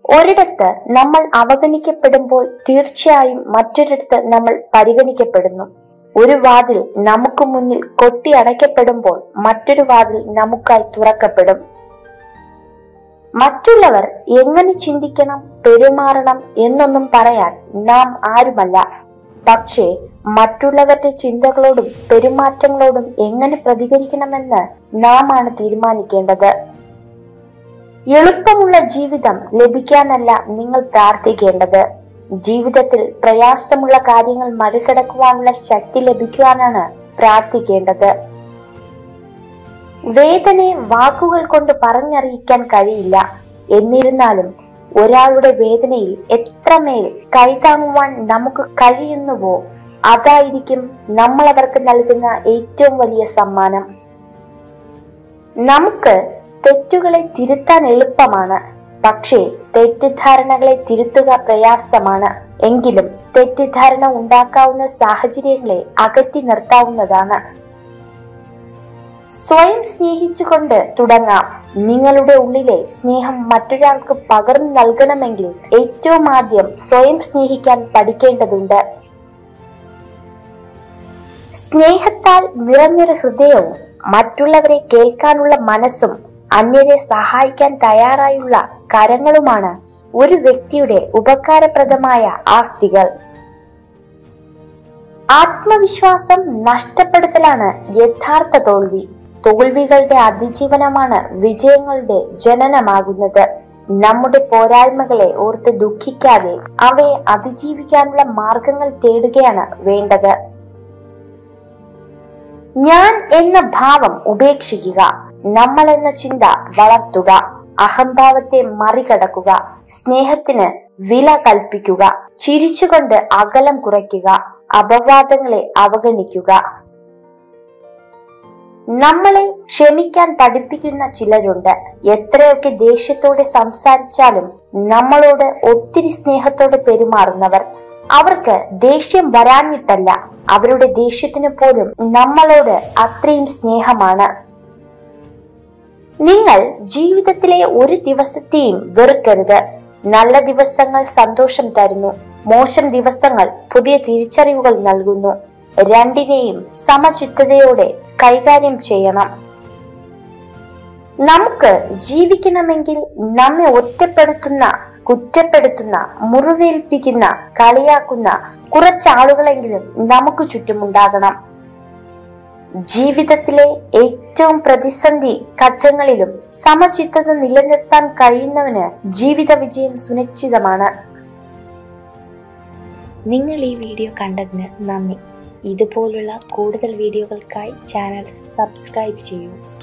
ഒരിടത്ത് നമ്മൾ അവഗണിക്കപ്പെടുമ്പോൾ തീർച്ചയായും മറ്റൊരിടത്ത് നമ്മൾ പരിഗണിക്കപ്പെടുന്നു ഒരു വാതിൽ നമുക്ക് മുന്നിൽ കൊട്ടി അടയ്ക്കപ്പെടുമ്പോൾ മറ്റൊരു വാതിൽ നമുക്കായി തുറക്കപ്പെടും മറ്റുള്ളവർ എങ്ങനെ ചിന്തിക്കണം പെരുമാറണം എന്നൊന്നും പറയാൻ നാം ആരുമല്ല പക്ഷേ മറ്റുള്ളവരുടെ ചിന്തകളോടും പെരുമാറ്റങ്ങളോടും എങ്ങനെ പ്രതികരിക്കണമെന്ന് നാം ആണ് തീരുമാനിക്കേണ്ടത് എളുപ്പമുള്ള ജീവിതം ലഭിക്കാനല്ല നിങ്ങൾ പ്രാർത്ഥിക്കേണ്ടത് ജീവിതത്തിൽ പ്രയാസമുള്ള കാര്യങ്ങൾ മറികടക്കുവാനുള്ള ശക്തി ലഭിക്കുവാനാണ് പ്രാർത്ഥിക്കേണ്ടത് വേദനയെ വാക്കുകൾ കൊണ്ട് പറഞ്ഞറിയിക്കാൻ കഴിയില്ല എന്നിരുന്നാലും ഒരാളുടെ വേദനയിൽ എത്രമേൽ കൈതാങ്ങുവാൻ നമുക്ക് കഴിയുന്നുവോ അതായിരിക്കും നമ്മൾ അവർക്ക് നൽകുന്ന ഏറ്റവും വലിയ സമ്മാനം നമുക്ക് തെറ്റുകളെ തിരുത്താൻ എളുപ്പമാണ് പക്ഷേ തെറ്റിദ്ധാരണകളെ തിരുത്തുക പ്രയാസമാണ് എങ്കിലും തെറ്റിദ്ധാരണ ഉണ്ടാക്കാവുന്ന സാഹചര്യങ്ങളെ അകറ്റി നിർത്താവുന്നതാണ് സ്വയം സ്നേഹിച്ചുകൊണ്ട് തുടങ്ങാം നിങ്ങളുടെ ഉള്ളിലെ സ്നേഹം മറ്റൊരാൾക്ക് പകർന്നു നൽകണമെങ്കിൽ ഏറ്റവും ആദ്യം സ്വയം സ്നേഹിക്കാൻ പഠിക്കേണ്ടതുണ്ട് സ്നേഹത്താൽ നിറഞ്ഞൊരു ഹൃദയവും മറ്റുള്ളവരെ കേൾക്കാനുള്ള മനസ്സും അന്യരെ സഹായിക്കാൻ തയ്യാറായുള്ള കരങ്ങളുമാണ് ഒരു വ്യക്തിയുടെ ഉപകാരപ്രദമായ ആസ്തികൾ ആത്മവിശ്വാസം നഷ്ടപ്പെടുത്തലാണ് യഥാർത്ഥ തോൽവി തോൽവികളുടെ അതിജീവനമാണ് വിജയങ്ങളുടെ ജനനമാകുന്നത് നമ്മുടെ പോരായ്മകളെ ഓർത്ത് ദുഃഖിക്കാതെ അവയെ അതിജീവിക്കാനുള്ള മാർഗങ്ങൾ തേടുകയാണ് വേണ്ടത് ഞാൻ എന്ന ഭാവം ഉപേക്ഷിക്കുക നമ്മൾ എന്ന ചിന്ത വളർത്തുക അഹംഭാവത്തെ മറികടക്കുക സ്നേഹത്തിന് വില കൽപ്പിക്കുക ചിരിച്ചുകൊണ്ട് അകലം കുറയ്ക്കുക അപവാദങ്ങളെ അവഗണിക്കുക നമ്മളെ ക്ഷമിക്കാൻ പഠിപ്പിക്കുന്ന ചിലരുണ്ട് എത്രയൊക്കെ ദേഷ്യത്തോടെ സംസാരിച്ചാലും നമ്മളോട് ഒത്തിരി സ്നേഹത്തോടെ പെരുമാറുന്നവർ അവർക്ക് ദേഷ്യം വരാഞ്ഞിട്ടല്ല അവരുടെ ദേഷ്യത്തിന് പോലും നമ്മളോട് അത്രയും സ്നേഹമാണ് നിങ്ങൾ ജീവിതത്തിലെ ഒരു ദിവസത്തെയും വെറുക്കരുത് നല്ല ദിവസങ്ങൾ സന്തോഷം തരുന്നു മോശം ദിവസങ്ങൾ പുതിയ തിരിച്ചറിവുകൾ നൽകുന്നു രണ്ടിനെയും സമചിത്തതയോടെ കൈകാര്യം ചെയ്യണം നമുക്ക് ജീവിക്കണമെങ്കിൽ നമ്മെ ഒറ്റപ്പെടുത്തുന്ന കുറ്റപ്പെടുത്തുന്ന മുറിവേൽപ്പിക്കുന്ന കളിയാക്കുന്ന കുറച്ചാളുകളെങ്കിലും നമുക്ക് ചുറ്റുമുണ്ടാകണം ജീവിതത്തിലെ ഏറ്റവും പ്രതിസന്ധി ഘട്ടങ്ങളിലും സമചിത്തത നിലനിർത്താൻ കഴിയുന്നവന് ജീവിത വിജയം സുനിശ്ചിതമാണ് നിങ്ങൾ ഈ വീഡിയോ കണ്ടതിന് നന്ദി ഇതുപോലുള്ള കൂടുതൽ വീഡിയോകൾക്കായി ചാനൽ സബ്സ്ക്രൈബ് ചെയ്യൂ